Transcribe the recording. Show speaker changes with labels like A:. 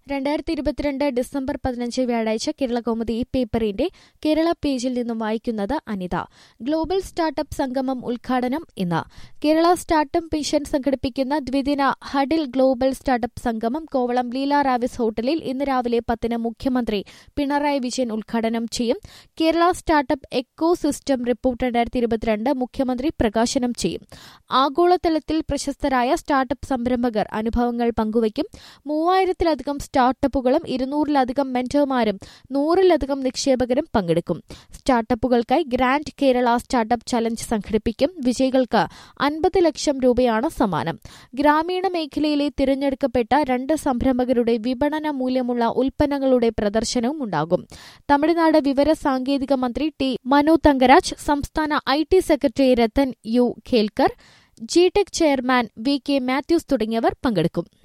A: രണ്ടായിരത്തി ഇരുപത്തിരണ്ട് ഡിസംബർ പതിനഞ്ച് വ്യാഴാഴ്ച കേരള കൗമുദി ഈ പേപ്പറിന്റെ കേരള പേജിൽ നിന്നും വായിക്കുന്നത് അനിത ഗ്ലോബൽ സ്റ്റാർട്ടപ്പ് സംഗമം ഉദ്ഘാടനം ഇന്ന് കേരള സ്റ്റാർട്ടപ്പ് മിഷൻ സംഘടിപ്പിക്കുന്ന ദ്വിദിന ഹഡിൽ ഗ്ലോബൽ സ്റ്റാർട്ടപ്പ് സംഗമം കോവളം ലീല റാവിസ് ഹോട്ടലിൽ ഇന്ന് രാവിലെ പത്തിന് മുഖ്യമന്ത്രി പിണറായി വിജയൻ ഉദ്ഘാടനം ചെയ്യും Kerala startup eco system report രണ്ടായിരത്തി ഇരുപത്തിരണ്ട് മുഖ്യമന്ത്രി പ്രകാശനം ചെയ്യും ആഗോളതലത്തിൽ പ്രശസ്തരായ സ്റ്റാർട്ടപ്പ് സംരംഭകർ അനുഭവങ്ങൾ പങ്കുവയ്ക്കും മൂവായിരത്തിലധികം സ്റ്റാർട്ടപ്പുകളും ഇരുന്നൂറിലധികം മെന്റർമാരും നൂറിലധികം നിക്ഷേപകരും പങ്കെടുക്കും സ്റ്റാർട്ടപ്പുകൾക്കായി ഗ്രാൻഡ് കേരള സ്റ്റാർട്ടപ്പ് ചലഞ്ച് സംഘടിപ്പിക്കും വിജയികൾക്ക് അൻപത് ലക്ഷം രൂപയാണ് സമ്മാനം ഗ്രാമീണ മേഖലയിലെ തിരഞ്ഞെടുക്കപ്പെട്ട രണ്ട് സംരംഭകരുടെ വിപണന മൂല്യമുള്ള ഉൽപ്പന്നങ്ങളുടെ പ്രദർശനവും ഉണ്ടാകും തമിഴ്നാട് വിവര സാങ്കേതിക മന്ത്രി ടി മനു തങ്കരാജ് സംസ്ഥാന I T secretary Rathan U Kelkar G tech chairman V K Mathews തുടങ്ങിയവർ പങ്കെടുക്കും